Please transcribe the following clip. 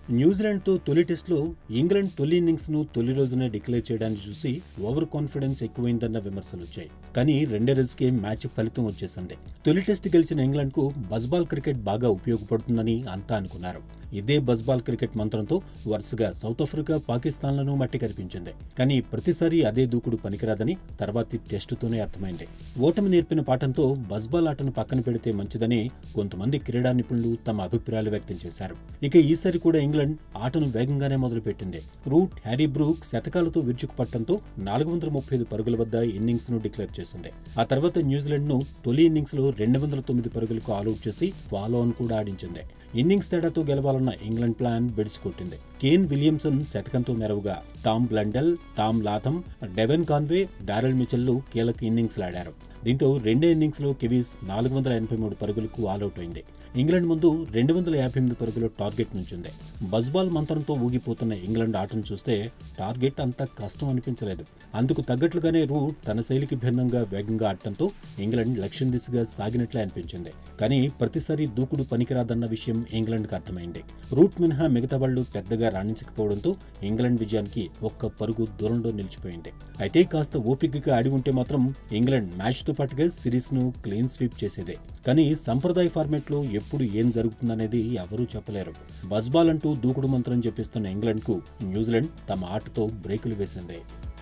న్యూజిలాండ్తో తొలి టెస్టులో ఇంగ్లాండ్ తొలి ఇన్నింగ్స్ను తొలి రోజునే డిక్లేర్ చేయడాన్ని చూసి ఓవర్ కాన్ఫిడెన్స్ ఎక్కువైందన్న విమర్శలు వచ్చాయి కానీ రెండే రోజుకే మ్యాచ్ ఫలితం వచ్చేసింది తొలి టెస్ట్ గెలిచిన ఇంగ్లాండ్కు బజ్బాల్ క్రికెట్ బాగా ఉపయోగపడుతుందని అంతా అనుకున్నారు ఇదే బజ్బాల్ క్రికెట్ మంత్రంతో వరుసగా సౌత్ ఆఫ్రికా పాకిస్తాన్లను మట్టి కనిపించింది కానీ ప్రతిసారి అదే దూకుడు పనికిరాదని తర్వాతి టెస్టుతోనే అర్థమైంది ఓటమి నేర్పిన పాఠంతో బజ్బాల్ ఆటను పక్కన పెడితే మంచిదని కొంతమంది క్రీడా నిపుణులు తమ అభిప్రాయాలు వ్యక్తం చేశారు ఇక ఈసారి కూడా ఇంగ్లాండ్ ఆటను వేగంగానే మొదలుపెట్టింది రూట్ హ్యారీ బ్రూక్ శతకాలతో విరుచుకుపట్టడంతో నాలుగు వందల ముప్పై ఐదు పరుగుల వద్ద ఇన్నింగ్స్ ను డిక్లేర్ చేసింది ఆ తర్వాత న్యూజిలాండ్ ను తొలి ఇన్నింగ్స్ లో రెండు వందల తొమ్మిది పరుగులకు ఆల్అౌట్ చేసి ఫాలో ఆన్ కూడా ఆడించింది ఇన్నింగ్స్ తేడాతో గెలవాలన్న ఇంగ్లాండ్ ప్లాన్ బెడిసికొట్టింది కేన్ విలియమ్సన్ శతకంతో మెరవుగా Tom Blundell Tom Latham Devon Conway Daryl మిచెల్లు కీలక ఇన్నింగ్స్ ఆడారు దీంతో రెండే ఇన్నింగ్స్ లో కివీస్ నాలుగు వందల ఎనభై మూడు పరుగులకు ఆల్అౌట్ అయింది ఇంగ్లాండ్ ముందు రెండు వందల యాభై ఎనిమిది పరుగుల టార్గెట్ నుంచింది బజ్బాల్ మంత్రంతో ఊగిపోతున్న ఇంగ్లాండ్ ఆటను చూస్తే టార్గెట్ అంత కష్టం అనిపించలేదు అందుకు తగ్గట్లుగానే రూట్ తన శైలికి భిన్నంగా వేగంగా ఆడటంతో ఇంగ్లాండ్ లక్ష్యం దిశగా సాగినట్లే అనిపించింది కానీ ప్రతిసారి దూకుడు పనికిరాదన్న విషయం ఇంగ్లాండ్కి అర్థమైంది రూట్ మినహా మిగతా వాళ్ళు పెద్దగా రాణించకపోవడంతో ఇంగ్లాండ్ విజయానికి ఒక్క పరుగు దూరంలో నిలిచిపోయింది అయితే కాస్త ఓపికగా ఆడి ఉంటే మాత్రం ఇంగ్లాండ్ మ్యాచ్తో పాటుగా సిరీస్ను క్లీన్ స్వీప్ చేసేదే కానీ సంప్రదాయ ఫార్మాట్లో ఎప్పుడు ఏం జరుగుతుందనేది ఎవరూ చెప్పలేరు బజ్బాల్ అంటూ దూకుడు మంత్రం చెప్పిస్తున్న ఇంగ్లాండ్కు న్యూజిలాండ్ తమ ఆటతో బ్రేకులు వేసింది